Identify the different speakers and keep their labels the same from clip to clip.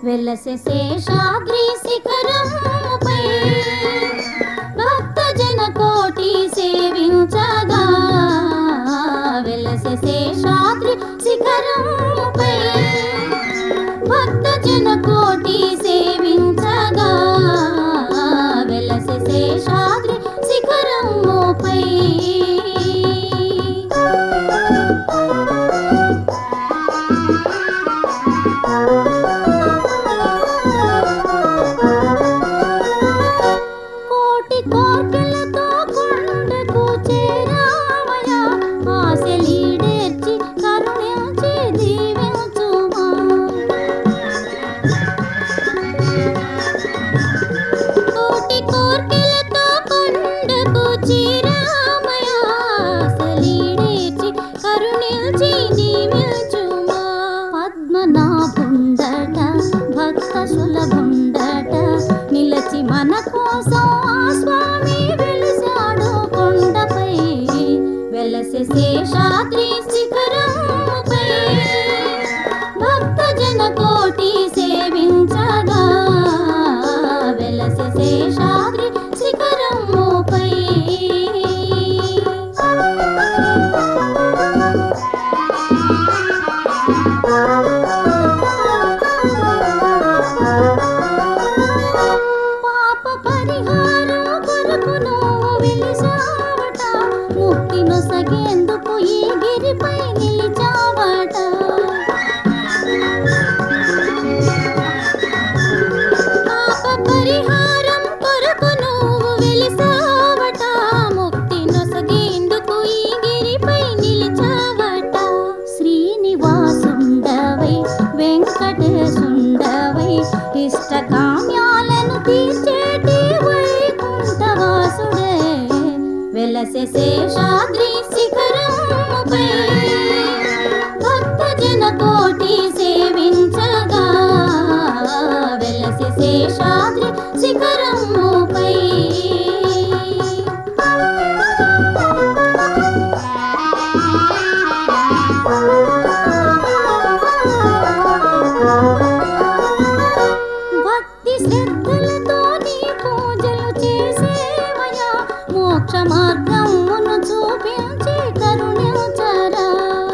Speaker 1: వెలసె శేషాద్రి శిఖరముపై భక్త జన కోటి సేవించగా వెలసె శేషాద్రి శిఖరముపై భక్త జన కోటి సేవించగా వెలసె శేషాద్రి శిఖరముపై కోటి కోర్కెలతో కొండకు చేరావయ ఆశలీడేర్చి కరుణించి దీవించుమా కోటి కోర్కెలతో కొండకు చేరావయ ఆశలీడేర్చి కరుణించి దీవించుమా పద్మనాభుండట భక్త సులభుండట నిలచి మన కోసం ఆ స్వామి వెలిసాడు కొండపై వెలసి శేషాద్రి శిఖరముపై భక్త జన కోటి సేవించగా వెలసి శేషాద్రి శిఖరముపై పాప పరిహారం కొరకు నువ్వు వెలిసావట ముక్తి నొసగేందుకు ఈ గిరిపై నిలిచావట పాప పరిహారం కొరకు నువ్వు వెలిసావట ముక్తి నొసగేందుకు ఈ గిరిపై నిలిచావట శ్రీనివాసుండవై వెంకటేశుండవై ఇష్టకామ్యాలను తీర్చేటి వైకుంఠవాసుడే వెలసె శేషాద్రి శిఖరముపై భక్త జన కోటి సేవించగా వెలసె శేషాద్రి శిఖరముపై భక్తి శ్రద్ధలతో నీ పూజలు చేసేవయా మోక్ష మార్గమును చూపించి కరుణించరా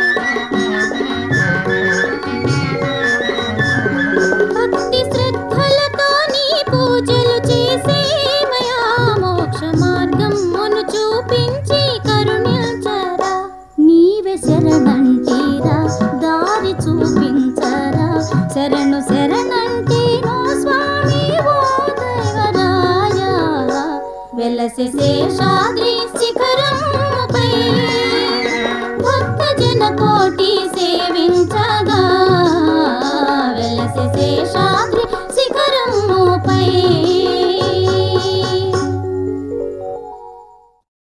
Speaker 1: భక్తి శ్రద్ధలతో నీ పూజలు చేసేవయా మోక్ష మార్గమును చూపించి కరుణించరా నీవే శరణంటీరా దారి చూపించరా శరణు శరణంటే నో స్వామి ఓ దైవరాయ వెలసె శేషాద్రి